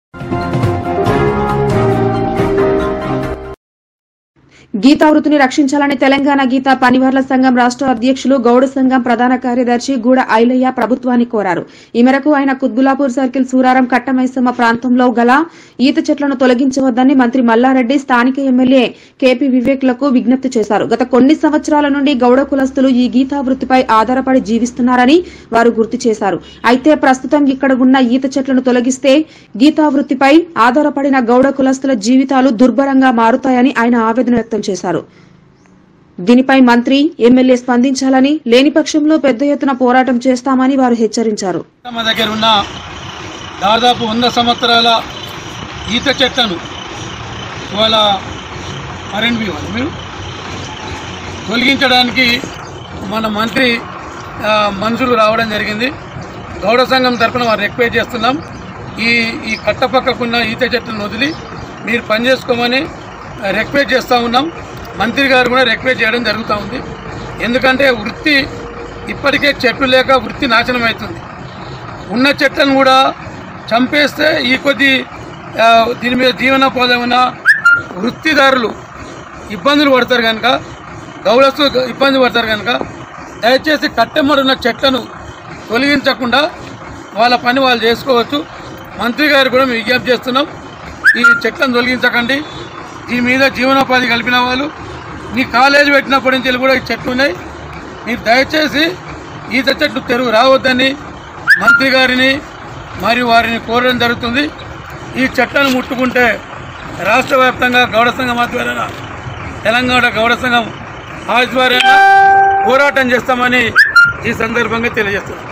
గీతా వృత్తిని రక్షించాలని తెలంగాణ గీతా పనివార్ల సంఘం రాష్ట్ర అధ్యక్షులు గౌడ సంఘం ప్రధాన కార్యదర్శి గూడ ఐలయ్య ప్రభుత్వాన్ని కోరారు ఈ మేరకు ఆయన కుత్బులాపూర్ సర్కిల్ సూరారం కట్టమైసమ్మ ప్రాంతంలో గల ఈత చెట్లను తొలగించవద్దని మంత్రి మల్లారెడ్డి స్థానిక ఎమ్మెల్యే కేపీ వివేక్లకు విజ్ఞప్తి చేశారు గత కొన్ని సంవత్సరాల నుండి గౌడ కులస్తులు ఈ గీతా వృత్తిపై ఆధారపడి జీవిస్తున్నారని వారు గుర్తు చేశారు అయితే ప్రస్తుతం ఇక్కడ ఉన్న ఈత చెట్లను తొలగిస్తే గీతా వృత్తిపై ఆధారపడిన గౌడ కులస్తుల జీవితాలు దుర్భరంగా మారుతాయని ఆయన ఆవేదన వ్యక్తం చేశారు దీనిపై మంత్రి ఎమ్మెల్యే స్పందించాలని లేని పక్షంలో పెద్ద ఎత్తున పోరాటం చేస్తామని వారు హెచ్చరించారు మా దగ్గర ఉన్న దాదాపు వంద సంవత్సరాల ఈత చెట్లను ఇవాళ ఆర్ఎండ్బి వాళ్ళు మీరు తొలగించడానికి మన మంత్రి ఆ, మనుషులు రావడం జరిగింది గౌడ సంఘం తరఫున వారు రిక్వెస్ట్ చేస్తున్నాం ఈ ఈ కట్ట పక్కకున్న ఈత చెట్లను వదిలి మీరు పని చేసుకోమని రిక్వెస్ట్ చేస్తూ ఉన్నాం మంత్రి గారు కూడా రిక్వెస్ట్ చేయడం జరుగుతూ ఉంది ఎందుకంటే వృత్తి ఇప్పటికే చెట్లు లేక వృత్తి నాశనం అవుతుంది ఉన్న చెట్లను కూడా చంపేస్తే ఈ కొద్ది ఆ, దీని మీద జీవనోపాధి ఉన్న వృత్తిదారులు ఇబ్బందులు పడతారు కనుక గౌరవస్తు ఇబ్బంది పడతారు కనుక దయచేసి కట్టెమ్మడున్న చెట్లను తొలగించకుండా వాళ్ళ పని వాళ్ళు చేసుకోవచ్చు మంత్రి గారు కూడా మేము విజ్ఞప్తి చేస్తున్నాం ఈ చెట్లను తొలగించకండి దీని మీద జీవనోపాధి కల్పిన వాళ్ళు మీ కాలేజీ పెట్టినప్పటి నుంచి కూడా ఈ చెట్లు ఉన్నాయి మీరు దయచేసి ఈత చెట్లు తెరుగు రావద్దని మంత్రి గారిని మరియు వారిని కోరడం జరుగుతుంది ఈ చెట్లను ముట్టుకుంటే రాష్ట్ర వ్యాప్తంగా గౌడ సంఘం ఆధ్వర్యాన తెలంగాణ గౌడ సంఘం ఆధ్వర్యాన పోరాటం చేస్తామని ఈ సందర్భంగా తెలియజేస్తున్నాం